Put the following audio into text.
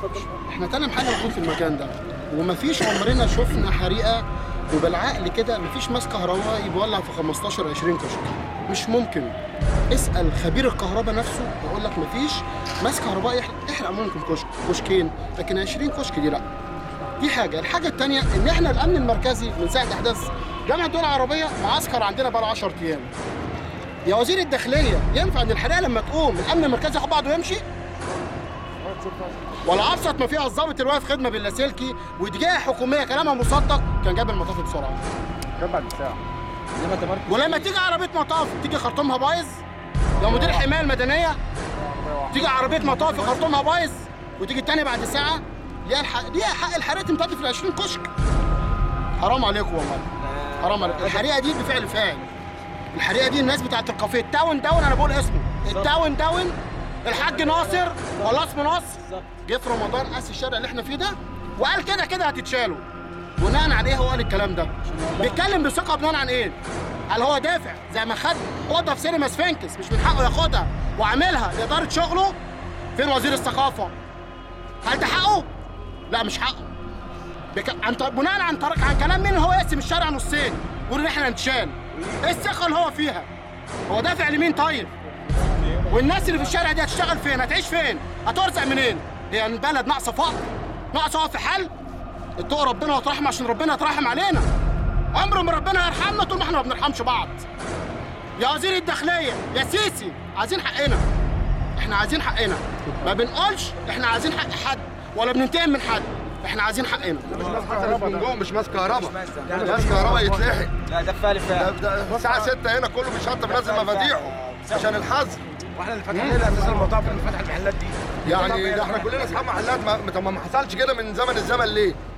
احنا تاني حاجه نكون في المكان ده ومفيش عمرنا شفنا حريقه وبالعقل كده مفيش ماس كهربائي بيولع في 15 20 كشك مش ممكن اسال خبير الكهرباء نفسه يقول لك مفيش ماس كهربائي يحرق, يحرق ممكن كشك كشكين لكن 20 كشك دي لا دي حاجه الحاجه الثانيه ان احنا الامن المركزي من ساعه احداث جامعه الدول العربيه معسكر عندنا بقى له 10 ايام يا وزير الداخليه ينفع ان الحريقه لما تقوم الامن المركزي ياخد بعضه ويمشي ولا ابسط ما فيها الضابط اللي واقف خدمه باللاسلكي وجهه حكوميه كلامها مصدق كان جاب المطاف بسرعه جاب بعد ساعه انما تمركز ولما تيجي عربيه مطاف تيجي خرطومها بايظ يا مدير الحمايه المدنيه تيجي عربيه مطاف خرطومها بايظ وتيجي التاني بعد ساعه ليها الحق ليها حق الحريقه تمتد في ال 20 كشك حرام عليكم والله حرام عليكم الحريقه دي بفعل فاعل الحريقه دي الناس بتاعت الكافيه التاون داون انا بقول اسمه التاون داون الحاج ناصر ولا اسمه ناصر جه في رمضان قاس الشارع اللي احنا فيه ده وقال كده كده هتتشالوا بناء عليه هو قال الكلام ده بيتكلم بثقه بناء عن ايه؟ هل هو دافع زي ما خد اوضه في سينما سفنكس مش من حقه ياخدها وعاملها لاداره شغله فين وزير الثقافه؟ هل ده حقه؟ لا مش حقه بك... عن ط- بناء عن طريق عن كلام مين هو يقسم الشارع نصين ويقول ان احنا نتشال ايه الثقه اللي هو فيها؟ هو دافع لمين طيب؟ والناس اللي في الشارع دي هتشتغل فين؟ هتعيش فين؟ هترزق منين؟ هي البلد ناقصه فقر ناقصه في حل اتقوا ربنا وترحم عشان ربنا يترحم علينا عمر ما ربنا يرحمنا طول ما احنا ما بنرحمش بعض يا وزير الداخليه يا سيسي عايزين حقنا احنا عايزين حقنا ما بنقولش احنا عايزين حق حد ولا بننتقم من حد احنا عايزين حقنا من جوه مش ماس كهرباء ماس كهرباء يتلحق لا ده فعل ده- فعل ده الساعة 6 هنا كله بيشطب نازل مفاتيحه عشان الحظر واحنا اللي فتحنا لنا اساس المطاف اللي فتح المحلات دي يعني ده احنا كلنا اصحاب محلات ما, طب ما حصلش كده من زمن الزمن ليه؟